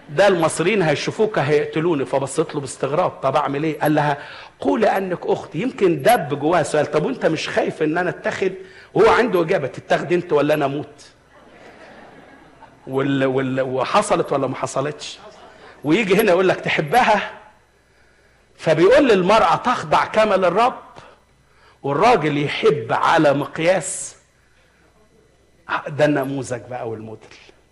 ده المصريين هيشوفوك هيقتلوني فبصيت له باستغراب طب اعمل ايه قال لها قولي انك اختي يمكن دب جواها سؤال طب وانت مش خايف ان انا اتخذ وهو عنده اجابه تتاخد انت ولا انا اموت وال... وال... وحصلت ولا ما حصلتش ويجي هنا يقول لك تحبها فبيقول للمرأة تخضع كما للرب والراجل يحب على مقياس ده النموذج بقى والموديل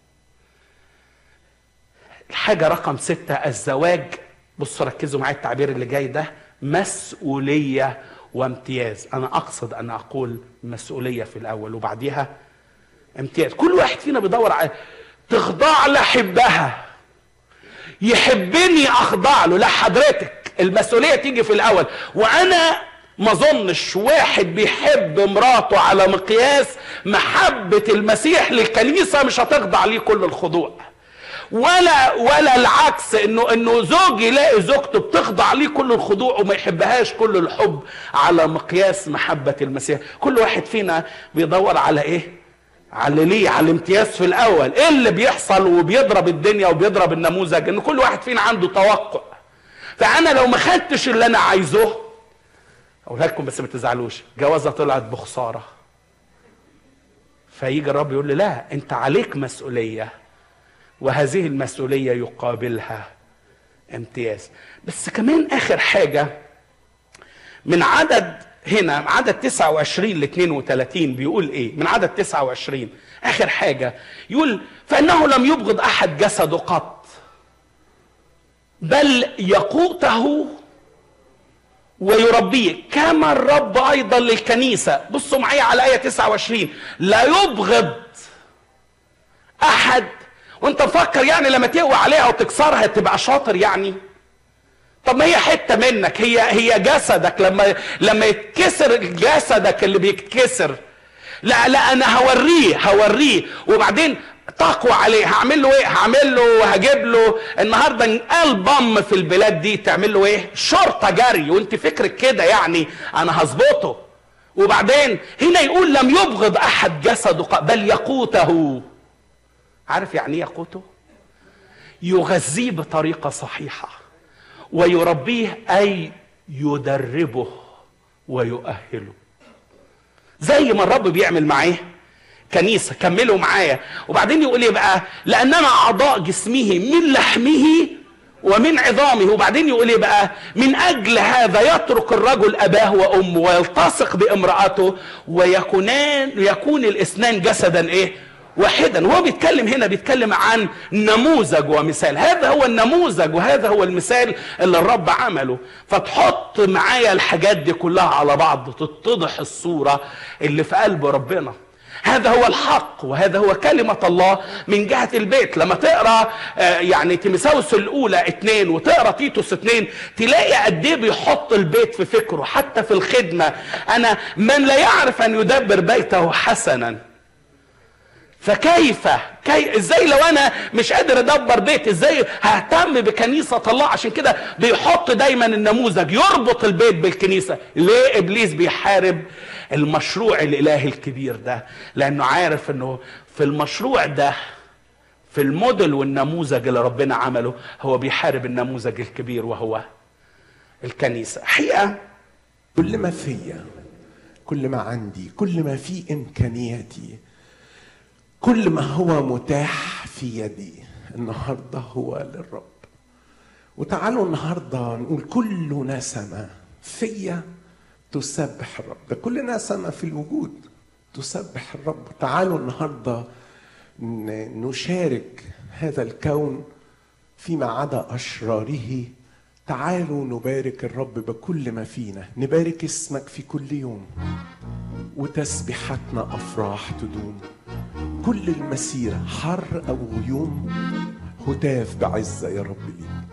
الحاجة رقم ستة الزواج بصوا ركزوا معايا التعبير اللي جاي ده مسؤولية وامتياز أنا أقصد أن أقول مسؤولية في الأول وبعديها امتياز كل واحد فينا بيدور على تخضع لحبها يحبني أخضع له لا حضرتك المسؤولية تيجي في الأول وأنا ما اظنش واحد بيحب مراته على مقياس محبة المسيح للكنيسة مش هتخضع ليه كل الخضوع ولا ولا العكس انه انه زوج يلاقي زوجته بتخضع ليه كل الخضوع وما يحبهاش كل الحب على مقياس محبة المسيح كل واحد فينا بيدور على ايه على ليه على الامتياز في الاول ايه اللي بيحصل وبيضرب الدنيا وبيضرب النموذج ان كل واحد فينا عنده توقع فانا لو ما خدتش اللي انا عايزه اقولها لكم بس ما تزعلوش جوازه طلعت بخساره فيجي الرب يقول لي لا انت عليك مسؤوليه وهذه المسؤوليه يقابلها امتياز بس كمان اخر حاجه من عدد هنا عدد 29 ل 32 بيقول ايه من عدد 29 اخر حاجه يقول فانه لم يبغض احد جسده قط بل يقوته ويربيه كما الرب ايضا للكنيسه بصوا معايا على ايه 29 لا يبغض احد وانت مفكر يعني لما تقوى عليها وتكسرها تبقى شاطر يعني طب ما هي حته منك هي هي جسدك لما لما يتكسر جسدك اللي بيتكسر لا لا انا هوريه هوريه وبعدين تقوى عليه هعمل له ايه هعمل له هجيب له النهارده البم في البلاد دي تعمل له ايه شرطه جري وانت فكرك كده يعني انا هظبطه وبعدين هنا يقول لم يبغض احد جسده بل يقوته عارف يعني ايه يقوته يغذيه بطريقه صحيحه ويربيه اي يدربه ويؤهله زي ما الرب بيعمل معاه كنيسه كملوا معايا وبعدين يقول ايه بقى لاننا اعضاء جسمه من لحمه ومن عظامه وبعدين يقول ايه بقى من اجل هذا يترك الرجل اباه وامه ويلتصق بامراته ويكونان يكون الاثنان جسدا ايه واحدا وهو بيتكلم هنا بيتكلم عن نموذج ومثال هذا هو النموذج وهذا هو المثال اللي الرب عمله فتحط معايا الحاجات دي كلها على بعض تتضح الصورة اللي في قلب ربنا هذا هو الحق وهذا هو كلمة الله من جهة البيت لما تقرأ يعني تيمساوس الأولى اتنين وتقرأ تيتوس اتنين تلاقي قد ايه بيحط البيت في فكره حتى في الخدمة أنا من لا يعرف أن يدبر بيته حسنا فكيف كي ازاي لو انا مش قادر ادبر بيت ازاي ههتم بكنيسه الله عشان كده بيحط دايما النموذج يربط البيت بالكنيسه ليه ابليس بيحارب المشروع الالهي الكبير ده لانه عارف انه في المشروع ده في الموديل والنموذج اللي ربنا عمله هو بيحارب النموذج الكبير وهو الكنيسه حقيقه كل ما فيا كل ما عندي كل ما في امكانياتي كل ما هو متاح في يدي النهارده هو للرب وتعالوا النهارده نقول كل نسمه فيا تسبح الرب ده كل نسمه في الوجود تسبح الرب تعالوا النهارده نشارك هذا الكون فيما عدا اشراره تعالوا نبارك الرب بكل ما فينا نبارك اسمك في كل يوم وتسبيحاتنا افراح تدوم كل المسيرة حر أو غيوم هتاف بعزة يا رب ليك